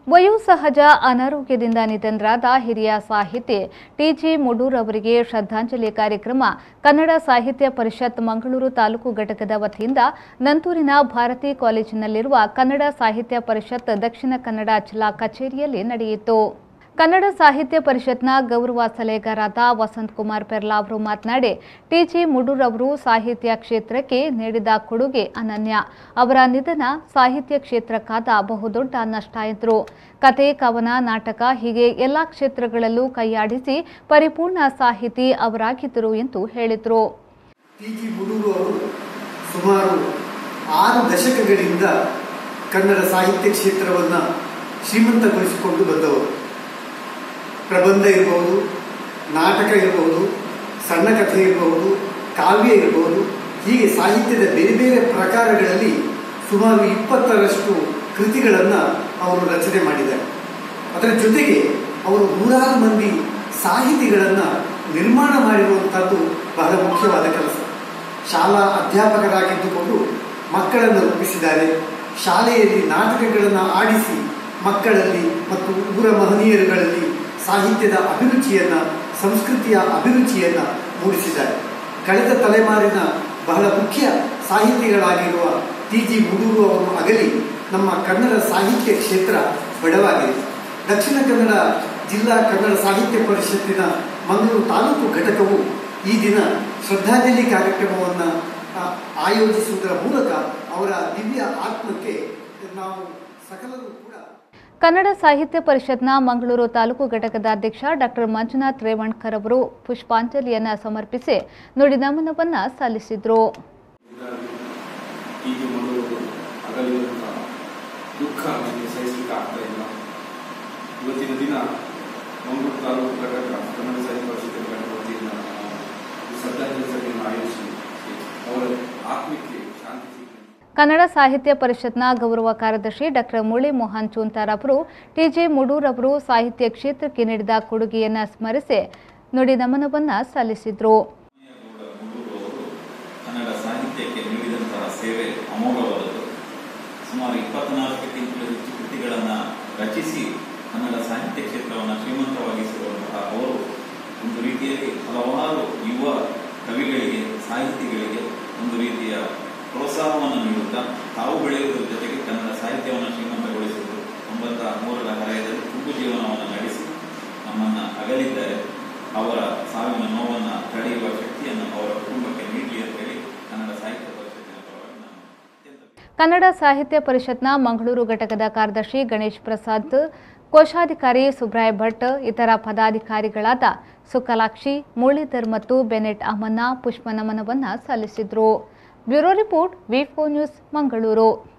ವಯೋಸಹಜ ಅನಾರೋಗ್ಯದಿಂದ ನಿಧನರಾದ ಹಿರಿಯ ಸಾಹಿತಿ ಟಿಜಿ ಮುಡೂರ್ ಅವರಿಗೆ ಶ್ರದ್ಧಾಂಜಲಿ ಕಾರ್ಯಕ್ರಮ ಕನ್ನಡ ಸಾಹಿತ್ಯ ಪರಿಷತ್ ಮಂಗಳೂರು ತಾಲೂಕು ಘಟಕದ ವತಿಯಿಂದ ನಂತೂರಿನ ಭಾರತಿ ಕಾಲೇಜಿನಲ್ಲಿರುವ ಕನ್ನಡ ಸಾಹಿತ್ಯ ಪರಿಷತ್ ದಕ್ಷಿಣ ಕನ್ನಡ ಜಿಲ್ಲಾ ಕಚೇರಿಯಲ್ಲಿ ನಡೆಯಿತು ಕನ್ನಡ ಸಾಹಿತ್ಯ ಪರಿಷತ್ನ ಗೌರವ ಸಲಹೆಗಾರಾದ ವಸಂತ್ ಕುಮಾರ್ ಪೆರ್ಲಾ ಅವರು ಮಾತನಾಡಿ ಟಿಜಿ ಮುಡೂರ್ ಅವರು ಸಾಹಿತ್ಯ ಕ್ಷೇತ್ರಕ್ಕೆ ನೀಡಿದ ಕೊಡುಗೆ ಅನನ್ಯ ಅವರ ನಿಧನ ಸಾಹಿತ್ಯ ಕ್ಷೇತ್ರಕ್ಕಾದ ಬಹುದೊಡ್ಡ ನಷ್ಟ ಎಂದರು ಕತೆ ಕವನ ನಾಟಕ ಹೀಗೆ ಎಲ್ಲಾ ಕ್ಷೇತ್ರಗಳಲ್ಲೂ ಕೈಯಾಡಿಸಿ ಪರಿಪೂರ್ಣ ಸಾಹಿತಿ ಅವರಾಗಿದ್ದರು ಎಂದು ಹೇಳಿದರು ಟಿ ಜಿ ಮುಡೂರು ಅವರು ಸುಮಾರು ಆರು ದಶಕಗಳಿಂದ ಕನ್ನಡ ಸಾಹಿತ್ಯ ಕ್ಷೇತ್ರವನ್ನು ಶ್ರೀಮಂತಗೊಳಿಸಿಕೊಂಡು ಬಂದವರು ಪ್ರಬಂಧ ಇರಬಹುದು ನಾಟಕ ಇರಬಹುದು ಸಣ್ಣ ಕಥೆ ಇರಬಹುದು ಕಾವ್ಯ ಇರಬಹುದು ಹೀಗೆ ಸಾಹಿತ್ಯದ ಬೇರೆ ಬೇರೆ ಪ್ರಕಾರಗಳಲ್ಲಿ ಸುಮಾರು ಇಪ್ಪತ್ತರಷ್ಟು ಕೃತಿಗಳನ್ನು ಅವರು ರಚನೆ ಮಾಡಿದ್ದಾರೆ ಅದರ ಜೊತೆಗೆ ಅವರು ನೂರಾರು ಮಂದಿ ಸಾಹಿತಿಗಳನ್ನು ನಿರ್ಮಾಣ ಮಾಡಿರುವಂಥದ್ದು ಬಹಳ ಮುಖ್ಯವಾದ ಕೆಲಸ ಶಾಲಾ ಅಧ್ಯಾಪಕರಾಗಿದ್ದುಕೊಂಡು ಮಕ್ಕಳನ್ನು ರೂಪಿಸಿದ್ದಾರೆ ಶಾಲೆಯಲ್ಲಿ ನಾಟಕಗಳನ್ನು ಆಡಿಸಿ ಮಕ್ಕಳಲ್ಲಿ ಮತ್ತು ಊರ ಮಹನೀಯರುಗಳಲ್ಲಿ ಸಾಹಿತ್ಯದ ಅಭಿರುಚಿಯನ್ನು ಸಂಸ್ಕೃತಿಯ ಅಭಿರುಚಿಯನ್ನು ಮೂಡಿಸಿದ್ದಾರೆ ಕಳೆದ ತಲೆಮಾರಿನ ಬಹಳ ಮುಖ್ಯ ಸಾಹಿತಿಗಳಾಗಿರುವ ಟಿ ಜಿ ಮುಡೂರು ಅವರು ಅಗಲಿ ನಮ್ಮ ಕನ್ನಡ ಸಾಹಿತ್ಯ ಕ್ಷೇತ್ರ ಬಡವಾಗಿದೆ ದಕ್ಷಿಣ ಕನ್ನಡ ಜಿಲ್ಲಾ ಕನ್ನಡ ಸಾಹಿತ್ಯ ಪರಿಷತ್ತಿನ ಮಂಗಳೂರು ತಾಲೂಕು ಘಟಕವು ಈ ದಿನ ಶ್ರದ್ಧಾಂಜಲಿ ಕಾರ್ಯಕ್ರಮವನ್ನು ಆ, ಆಯೋಜಿಸುವುದರ ಮೂಲಕ ಅವರ ದಿವ್ಯ ಆತ್ಮಕ್ಕೆ ನಾವು ಸಕಲರು ಕೂಡ ಕನ್ನಡ ಸಾಹಿತ್ಯ ಪರಿಷತ್ನ ಮಂಗಳೂರು ತಾಲೂಕು ಘಟಕದ ಅಧ್ಯಕ್ಷ ಡಾಕ್ಟರ್ ಮಂಜುನಾಥ್ ರೇವಣ್ಕರ್ ಅವರು ಪುಷ್ಪಾಂಜಲಿಯನ್ನ ಸಮರ್ಪಿಸಿ ನುಡಿನಮನವನ್ನ ಸಲ್ಲಿಸಿದರು ಹೀಗೆ ಮಾಡುವುದು ಅಗಲಿರುವಂಥ ದುಃಖ ನನಗೆ ಸಹಿಸಲಿಕ್ಕೆ ಆಗ್ತಾ ಇಲ್ಲ ಇವತ್ತಿನ ದಿನ ಮಂಗಳೂರು ತಾಲೂಕು ಘಟಕ ಕನ್ನಡ ಸಾಹಿತ್ಯ ಪರಿಷತ್ತಿನ ಘಟಕ ವತಿಯಿಂದ ನಾವು ಈ ಶ್ರದ್ಧಾಂಜಲಿ ಸಭೆಯನ್ನು ಆಯೋಜಿಸಿ ಅವರ ಆತ್ಮಕ್ಕೆ ಶಾಂತಿ ಸಿಗಲಿ ಕನ್ನಡ ಸಾಹಿತ್ಯ ಪರಿಷತ್ನ ಗೌರವ ಕಾರ್ಯದರ್ಶಿ ಡಾಕ್ಟರ್ ಮುರಳಿ ಮೋಹನ್ ಚೂಂತಾರ್ ಅವರು ಟಿಜೆ ಮುಡೂರ್ ಅವರು ಸಾಹಿತ್ಯ ಕ್ಷೇತ್ರಕ್ಕೆ ನೀಡಿದ ಕೊಡುಗೆಯನ್ನ ಸ್ಮರಿಸಿ ನುಡಿನಮನವನ್ನ ಸಲ್ಲಿಸಿದರು ಗೌಡ ಮುಳ್ಳೂರು ಅವರು ಕನ್ನಡ ಸಾಹಿತ್ಯಕ್ಕೆ ನೀಡಿದಂತಹ ಸೇವೆ ಅಮೋಘವಾದದ್ದು ಸುಮಾರು ಇಪ್ಪತ್ನಾಲ್ಕಕ್ಕಿಂತಲೂ ಹೆಚ್ಚು ಕೃತಿಗಳನ್ನು ರಚಿಸಿ ಕನ್ನಡ ಸಾಹಿತ್ಯ ಕ್ಷೇತ್ರವನ್ನು ಶ್ರೀಮಂತವಾಗಿಸಿರುವಂತಹ ಅವರು ಒಂದು ರೀತಿಯಲ್ಲಿ ಹಲವಾರು ಯುವ ಕವಿಗಳಿಗೆ ಸಾಹಿತಿಗಳಿಗೆ ಒಂದು ರೀತಿಯ ಪ್ರೋತ್ಸಾಹವನ್ನು ನೀಡುತ್ತಾ ತಾವು ಬೆಳೆಯುವುದರ ಜೊತೆಗೆ ಕನ್ನಡ ಸಾಹಿತ್ಯವನ್ನು ಶ್ರೀಮಂತಗೊಳಿಸುವುದು ಒಂಬತ್ತ ಮೂರರ ಹರೆಯದಲ್ಲಿ ತುಂಬು ಜೀವನವನ್ನು ನಡೆಸಿ ನಮ್ಮನ್ನು ಅಗಲಿದ್ದಾರೆ ಅವರ ಸಾವಿನ ನೋವನ್ನು ತಡೆಯುವ ಶಕ್ತಿಯನ್ನು ಅವರ ಕುಟುಂಬಕ್ಕೆ ನೀಡಲಿ ಅಂತ ಹೇಳಿ ಕನ್ನಡ ಸಾಹಿತ್ಯ ಪರಿಷತ್ತಿನ ಪರವಾಗಿ ನಾನು ಅತ್ಯಂತ ಕನ್ನಡ ಸಾಹಿತ್ಯ ಪರಿಷತ್ನ ಮಂಗಳೂರು ಘಟಕದ ಕಾರ್ಯದರ್ಶಿ ಗಣೇಶ್ ಪ್ರಸಾದ್ ಕೋಶಾಧಿಕಾರಿ ಸುಬ್ರಾಯ್ ಭಟ್ ಇತರ ಪದಾಧಿಕಾರಿಗಳಾದ ಸುಕಲಾಕ್ಷಿ ಮುರಳೀಧರ್ ಮತ್ತು ಬೆನೆಟ್ ಅಮನ್ನ ಪುಷ್ಪನಮನವನ್ನ ಸಲ್ಲಿಸಿದರು bureau report V news Mangaluru